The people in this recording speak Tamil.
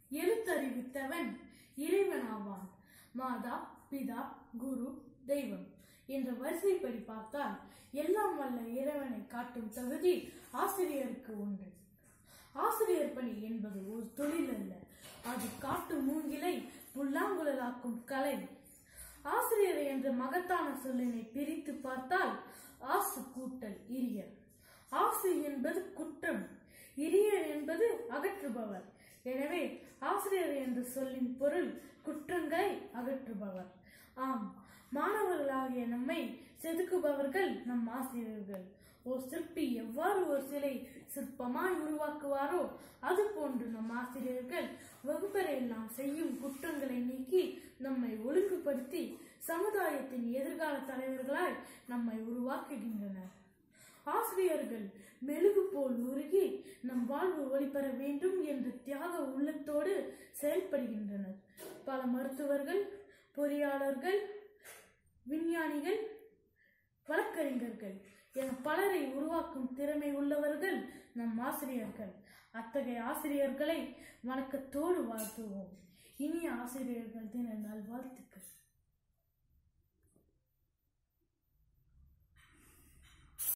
எழுத்தறிவித்தவன் இறைவனாவான் மாதா பிதா குரு தெய்வம் என்ற வரிசைப்படி பார்த்தால் எல்லாம் வல்ல இறைவனை காட்டும் தகுதி ஆசிரியருக்கு உண்டு ஆசிரியர் பணி என்பது ஒரு தொழில் அல்ல அது காட்டு மூங்கிலை புல்லாங்குழலாக்கும் கலை ஆசிரியர் என்ற மகத்தான சொல்லினை பிரித்து பார்த்தால் ஆசு கூட்டல் இரியர் ஆசு என்பது குற்றம் இரியர் என்பது அகற்றுபவர் எனவே ஆசிரியர் என்ற சொல்லின் பொருள் குற்றங்களை அகற்றுபவர் ஆம் மாணவர்களாகிய நம்மை செதுக்குபவர்கள் நம் ஆசிரியர்கள் ஓர் சிற்பி எவ்வாறு ஒரு சிலை சிற்பமாய் உருவாக்குவாரோ அது போன்று நம் ஆசிரியர்கள் வகுப்பறையில் நாம் செய்யும் குற்றங்களை நீக்கி நம்மை ஒழுங்குபடுத்தி சமுதாயத்தின் எதிர்கால தலைவர்களாய் நம்மை உருவாக்குகின்றனர் ஆசிரியர்கள் மெழுகு போல் உருகி நம் வாழ்வு ஒளிபெற வேண்டும் என்ற தியாக உள்ளத்தோடு செயல்படுகின்றனர் பல மருத்துவர்கள் பொறியாளர்கள் விஞ்ஞானிகள் வழக்கறிஞர்கள் என பலரை உருவாக்கும் திறமை உள்ளவர்கள் நம் ஆசிரியர்கள் அத்தகைய ஆசிரியர்களை வணக்கத்தோடு வாழ்த்துவோம் இனிய ஆசிரியர்கள் தின நல்வாழ்த்துக்கள்